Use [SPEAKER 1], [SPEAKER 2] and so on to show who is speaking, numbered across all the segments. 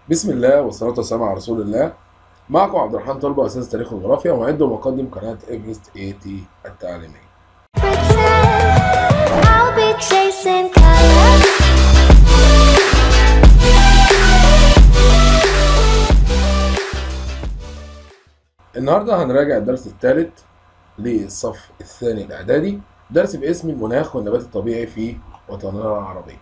[SPEAKER 1] بسم الله والصلاة والسلام على رسول الله معكم عبد الرحمن طلبة أستاذ تاريخ وجغرافيا ومعد ومقدم قناة إيفرست اي تي التعليمية
[SPEAKER 2] pretend I'll be chasing colors.
[SPEAKER 1] النهاردة هنراجع الدرس الثالث للصف الثاني الإعدادي درس باسم المناخ والنبات الطبيعي في وطننا العربي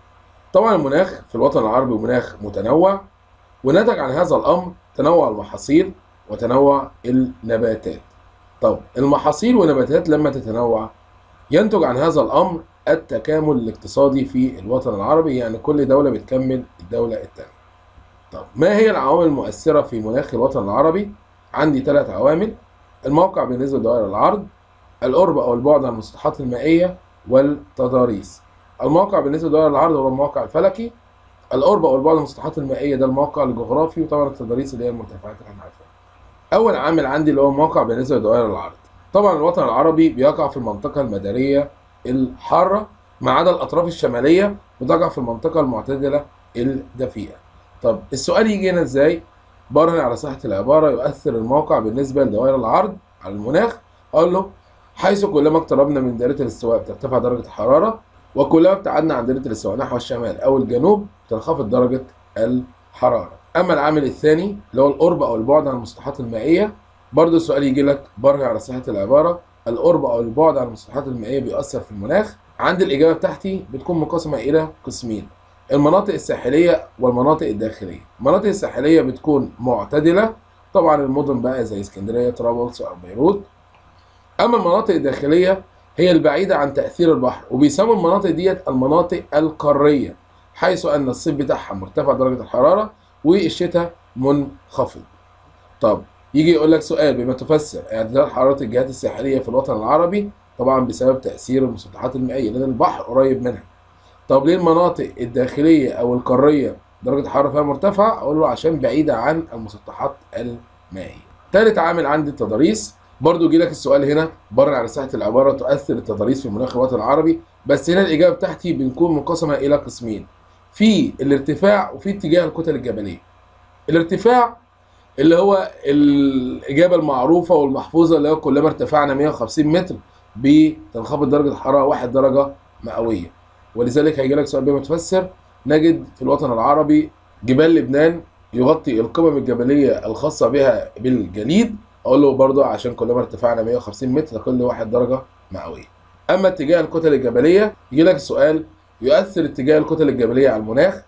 [SPEAKER 1] طبعا المناخ في الوطن العربي مناخ متنوع ونتج عن هذا الأمر تنوع المحاصيل وتنوع النباتات طب المحاصيل والنباتات لما تتنوع ينتج عن هذا الأمر التكامل الاقتصادي في الوطن العربي يعني كل دولة بتكمل الدولة الثانية طب ما هي العوامل المؤثرة في مناخ الوطن العربي؟ عندي ثلاث عوامل الموقع بالنسبة لدوائر العرض القرب أو البعد عن المسطحات المائية والتضاريس الموقع بالنسبة لدوائر العرض هو الموقع الفلكي القرب أو البعد عن المسطحات المائية ده الموقع الجغرافي وطبعا التضاريس اللي هي المرتفعات اللي احنا عارفينها أول عامل عندي اللي هو الموقع بالنسبة لدوائر العرض طبعا الوطن العربي بيقع في المنطقة المدارية الحارة ما عدا الأطراف الشمالية بتقع في المنطقة المعتدلة الدفيئة طب السؤال يجي هنا ازاي؟ برهن على صحة العبارة يؤثر الموقع بالنسبة لدوائر العرض على المناخ أقول له حيث كلما اقتربنا من دائرة الاستواء بترتفع درجة الحرارة وكلما ابتعدنا عن دائرة الاستواء نحو الشمال أو الجنوب تنخفض درجة الحرارة أما العامل الثاني اللي هو القرب أو البعد عن المسطحات المائية برضه السؤال يجي لك برهن على صحة العبارة القرب أو البعد عن المسطحات المائية بيؤثر في المناخ عند الإجابة بتاعتي بتكون منقسمة إلى قسمين المناطق الساحلية والمناطق الداخلية المناطق الساحلية بتكون معتدلة طبعا المدن بقى زي اسكندرية طرابلس أو بيروت أما المناطق الداخلية هي البعيدة عن تأثير البحر وبيسموا المناطق ديت المناطق القارية حيث أن الصيف بتاعها مرتفع درجة الحرارة والشتاء منخفض طب يجي يقول لك سؤال بما تفسر اعتدال حرارة الجهات الساحلية في الوطن العربي طبعا بسبب تأثير المسطحات المائية لأن البحر قريب منها طب ليه المناطق الداخلية أو القارية درجة الحرارة فيها مرتفعة؟ أقول له عشان بعيدة عن المسطحات المائية. تالت عامل عندي التضاريس برضو يجي لك السؤال هنا بره على ساحة العبارة تؤثر التضاريس في مناخ الوطن العربي بس هنا الإجابة بتاعتي بنكون منقسمة إلى قسمين في الارتفاع وفي اتجاه الكتل الجبلية. الارتفاع اللي هو الإجابة المعروفة والمحفوظة اللي هو كلما ارتفعنا 150 متر بتنخفض درجة الحرارة 1 درجة مئوية. ولذلك هيجي لك سؤال بما تفسر نجد في الوطن العربي جبال لبنان يغطي القمم الجبلية الخاصة بها بالجليد أقول له برضه عشان كلما ارتفعنا 150 متر كل واحد درجة مئوية. أما اتجاه الكتل الجبلية يجي لك السؤال يؤثر اتجاه الكتل الجبلية على المناخ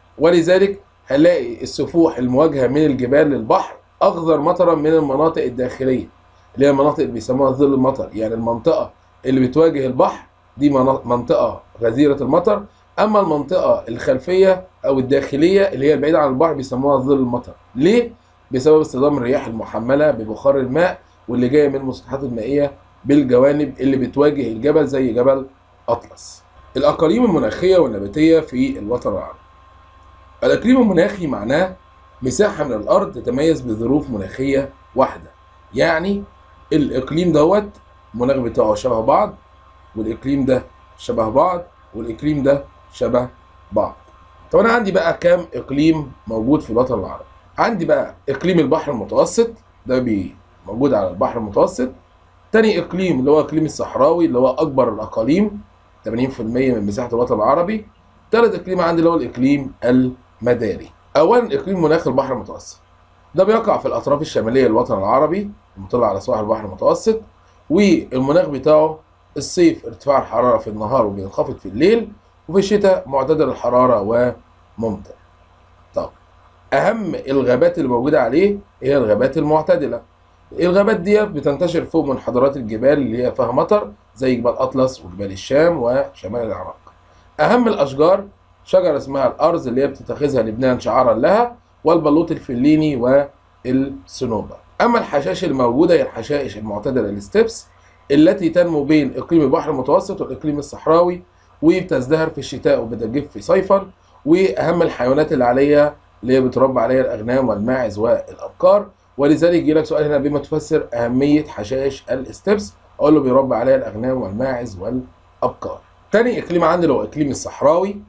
[SPEAKER 1] ولذلك هنلاقي السفوح المواجهة من الجبال للبحر أخضر مطرا من المناطق الداخلية اللي هي المناطق اللي بيسموها ظل المطر يعني المنطقة اللي بتواجه البحر دي منطقة غزيرة المطر أما المنطقة الخلفية أو الداخلية اللي هي البعيدة عن البحر بيسموها ظل المطر ليه؟ بسبب اصطدام الرياح المحملة ببخار الماء واللي جاية من المسطحات المائية بالجوانب اللي بتواجه الجبل زي جبل أطلس الأقاليم المناخية والنباتية في الوطن العربي الإقليم المناخي معناه مساحة من الأرض تتميز بظروف مناخية واحدة يعني الإقليم دوت المناخ بتاعه شبه بعض والاقليم ده شبه بعض والاقليم ده شبه بعض طب انا عندي بقى كام اقليم موجود في الوطن العربي عندي بقى اقليم البحر المتوسط ده بي موجود على البحر المتوسط تاني اقليم اللي هو اقليم الصحراوي اللي هو اكبر الاقاليم 80% من مساحه الوطن العربي تالت اقليم عندي اللي هو الاقليم المداري اولا اقليم مناخ البحر المتوسط ده بيقع في الاطراف الشماليه للوطن العربي المطل على سواحل البحر المتوسط والمناخ بتاعه الصيف ارتفاع الحرارة في النهار وبينخفض في الليل وفي الشتاء معتدل الحرارة وممطر طب أهم الغابات اللي موجودة عليه هي الغابات المعتدلة الغابات دي بتنتشر فوق منحدرات الجبال اللي هي فيها مطر زي جبال أطلس وجبال الشام وشمال العراق أهم الأشجار شجرة اسمها الأرز اللي هي بتتخذها لبنان شعارا لها والبلوط الفليني والصنوبر أما الحشائش الموجودة هي الحشائش المعتدلة الستبس التي تنمو بين اقليم البحر المتوسط والاقليم الصحراوي وبتزدهر في الشتاء وبتجف صيفا واهم الحيوانات اللي عليها اللي هي بتربى عليها الاغنام والماعز والابقار ولذلك يجي لك سؤال هنا بما تفسر اهميه حشائش الاستبس اقول له بيربى عليها الاغنام والماعز والابقار تاني اقليم عندي اللي هو اقليم الصحراوي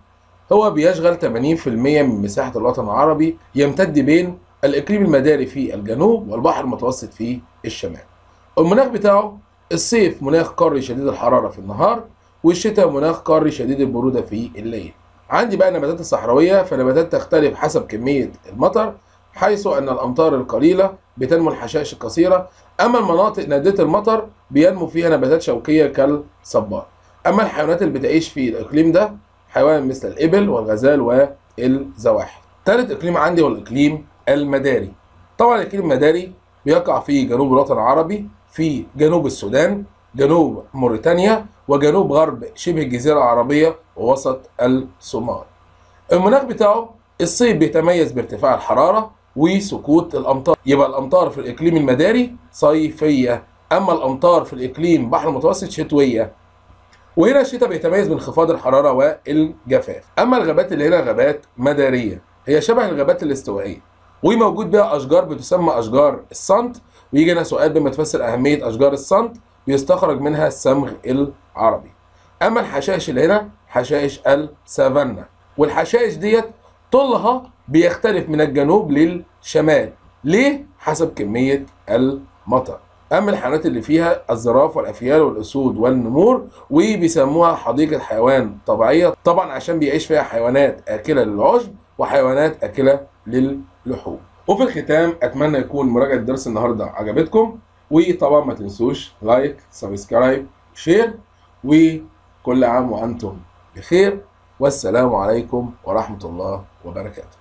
[SPEAKER 1] هو بيشغل 80% من مساحة الوطن العربي يمتد بين الإقليم المداري في الجنوب والبحر المتوسط في الشمال المناخ بتاعه الصيف مناخ قاري شديد الحرارة في النهار والشتاء مناخ قاري شديد البرودة في الليل عندي بقى النباتات الصحراوية فنباتات تختلف حسب كمية المطر حيث أن الأمطار القليلة بتنمو الحشائش القصيرة أما المناطق نادية المطر بينمو فيها نباتات شوكية كالصبار أما الحيوانات اللي بتعيش في الإقليم ده حيوان مثل الإبل والغزال والزواحف ثالث إقليم عندي هو الإقليم المداري طبعا الإقليم المداري بيقع في جنوب الوطن العربي في جنوب السودان جنوب موريتانيا وجنوب غرب شبه الجزيرة العربية ووسط الصومال المناخ بتاعه الصيف بيتميز بارتفاع الحرارة وسكوت الأمطار يبقى الأمطار في الإقليم المداري صيفية أما الأمطار في الإقليم بحر المتوسط شتوية وهنا الشتاء بيتميز بانخفاض الحرارة والجفاف أما الغابات اللي هنا غابات مدارية هي شبه الغابات الاستوائية وموجود بها أشجار بتسمى أشجار الصمت ويجي هنا سؤال بما تفسر أهمية أشجار الصمت بيستخرج منها الصمغ العربي أما الحشائش اللي هنا حشائش السافانا والحشائش ديت طولها بيختلف من الجنوب للشمال ليه؟ حسب كمية المطر أما الحيوانات اللي فيها الزراف والأفيال والأسود والنمور وبيسموها حديقة حيوان طبيعية طبعا عشان بيعيش فيها حيوانات آكلة للعشب وحيوانات آكلة للحوم وفي الختام أتمنى يكون مراجعة درس النهاردة عجبتكم وطبعا ما تنسوش لايك سبسكرايب شير وكل عام وأنتم بخير والسلام عليكم ورحمة الله وبركاته